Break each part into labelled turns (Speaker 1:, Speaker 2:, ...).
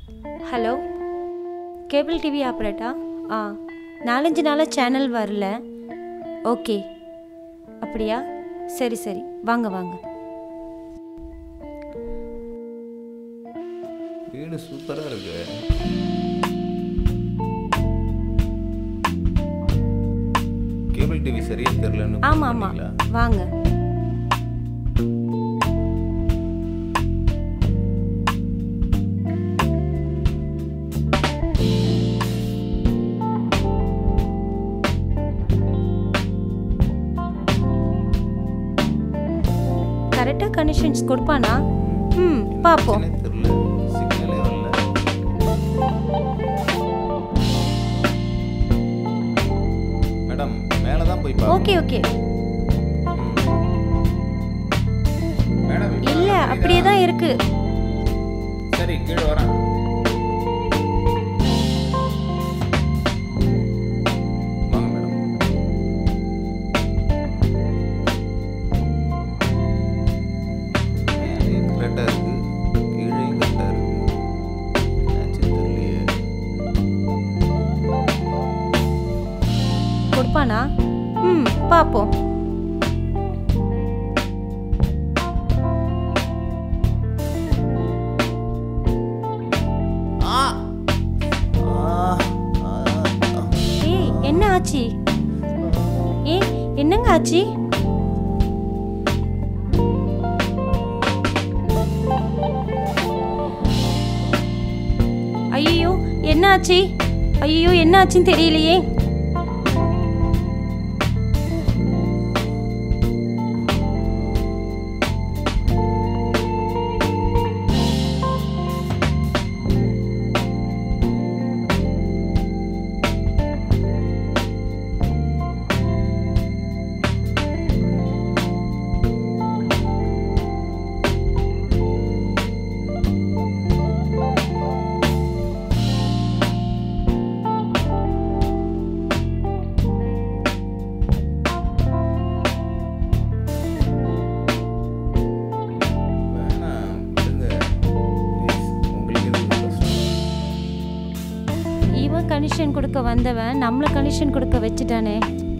Speaker 1: Hello cable TV operator ஆ நாலஞ்சு நாளாக சேனல் வரல ஓகே அப்படியா சரி சரி வாங்க வாங்க
Speaker 2: வீடு சூப்பராக இருக்கு கேபிள் டிவி சரியா தெரியலன்னு phone
Speaker 1: ஆமாம் ஆமாம்
Speaker 2: பண்ணீங்களா?
Speaker 1: வாங்க கரெக்டாக கனெக்ஷன்ஸ் கொடுப்பானா ம் பார்ப்போம்
Speaker 2: என்னன்னே தெரியல சிக்னலே வரல மேடம் மேலே தான் போய் பார்க்கணும்.
Speaker 1: ஓகே ஓகே
Speaker 2: மேடம் இப்ப
Speaker 1: இல்லை
Speaker 2: புரியுதா?
Speaker 1: அப்படியே தான் இருக்கு
Speaker 2: சரி கீழே வரேன் வாங்க மேடம் மேலேயும் கரெக்டாக இருக்கு கீழேயும் கரெக்டாக இருக்கு என்னாச்சுன்னு தெரியலையே
Speaker 1: கொடுப்பானா ம் பார்ப்போம்
Speaker 2: ஆ ஆ ஆ
Speaker 1: ஏய் என்ன ஆச்சு ஏய் என்னங்க ஆச்சு ஐயோ என்ன ஆச்சு ஐயோ என்ன ஆச்சுன்னு தெரியலையே
Speaker 2: வேணாம் விடுங்க ப்ளீஸ் உங்களுக்கு எதுக்கு கஷ்டம்
Speaker 1: இவன் கனிஷன் கொடுக்க வந்தவன் நம்மளை கனிஷன் கொடுக்க வச்சுட்டானே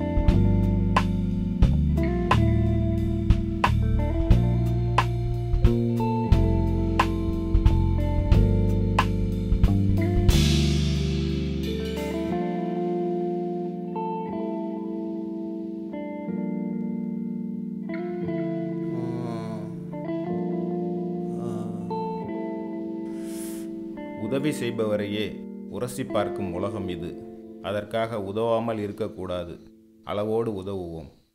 Speaker 2: உதவி செய்பவரையே உரசி பார்க்கும் உலகம் இது அதற்காக உதவாமல் இருக்கக்கூடாது அளவோடு உதவுவோம்